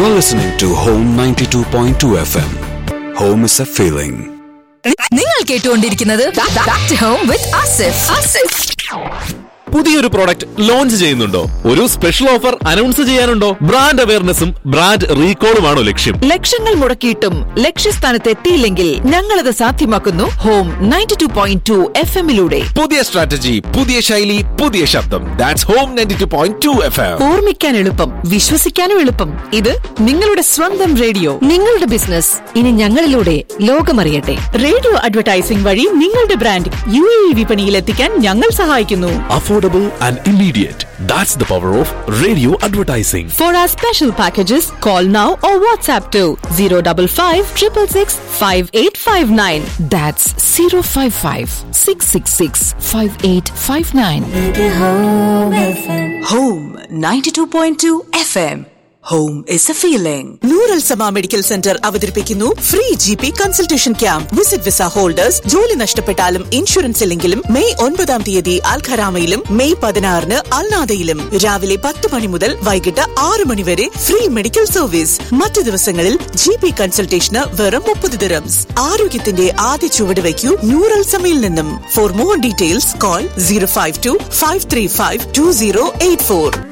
You're listening to Home 92.2 FM. Home is a feeling. നിങ്ങൾ കേട്ടുകൊണ്ടിരിക്കുന്നത് home with Asif Asif പുതിയൊരു product launch ചെയ്യുന്നുണ്ടോ ഒരു സ്പെഷ്യൽ ഓഫർ അനൗൺസ് ചെയ്യാനുണ്ടോ ബ്രാൻഡ് അവയർനെസ്സും ബ്രാൻഡ് റീകോളുമാണോ ലക്ഷ്യം ലക്ഷങ്ങൾ മുടക്കിയിട്ടും ലക്ഷ്യസ്ഥാനത്ത് എത്തിയില്ലെങ്കിൽ ഞങ്ങളത് സാധ്യമാക്കുന്നു home ninety two point two F എമ്മിലൂടെ പുതിയ സ്ട്രാറ്റജി പുതിയ ശൈലി പുതിയ ശബ്ദം that's home ninety two point two F M ഓർമ്മിക്കാൻ എളുപ്പം വിശ്വസിക്കാനും എളുപ്പം ഇത് നിങ്ങളുടെ സ്വന്തം റേഡിയോ നിങ്ങളുടെ ബിസിനസ് ഇനി ഞങ്ങളിലൂടെ ലോകമറിയട്ടെ റേഡിയോ അഡ്വർടൈസിംഗ് വഴി നിങ്ങളുടെ ബ്രാൻഡ് യു എ വിപണിയിൽ എത്തിക്കാൻ ഞങ്ങൾ സഹായിക്കുന്നു affordable and immediate that's the power of radio advertising for our special packages call now or WhatsApp two zero double five triple six five eight five nine that's zero five five six six six five eight five nine Home 92.2 FM. Home is a feeling. നൂറൽ സമ medical centre അവതരിപ്പിക്കുന്നു free G P consultation camp visit visa holders ജോലി നഷ്ടപ്പെട്ടാലും insurance ഇല്ലെങ്കിലും May ഒൻപതാം തീയതി അൽഖരാമയിലും May പതിനാറിന് അൽനാദയിലും രാവിലെ പത്ത് മണി മുതൽ വൈകിട്ട് ആറ് മണി വരെ ഫ്രീ മെഡിക്കൽ സർവീസ് മറ്റു ദിവസങ്ങളിൽ ജി പി കൺസൾട്ടേഷന് വെറും മുപ്പത് ദിറംസ് ആരോഗ്യത്തിന്റെ ആദ്യ ചുവട് വയ്ക്കൂ ന്യൂറൽ സമയിൽ നിന്നും for more details call zero five two five three five two zero eight four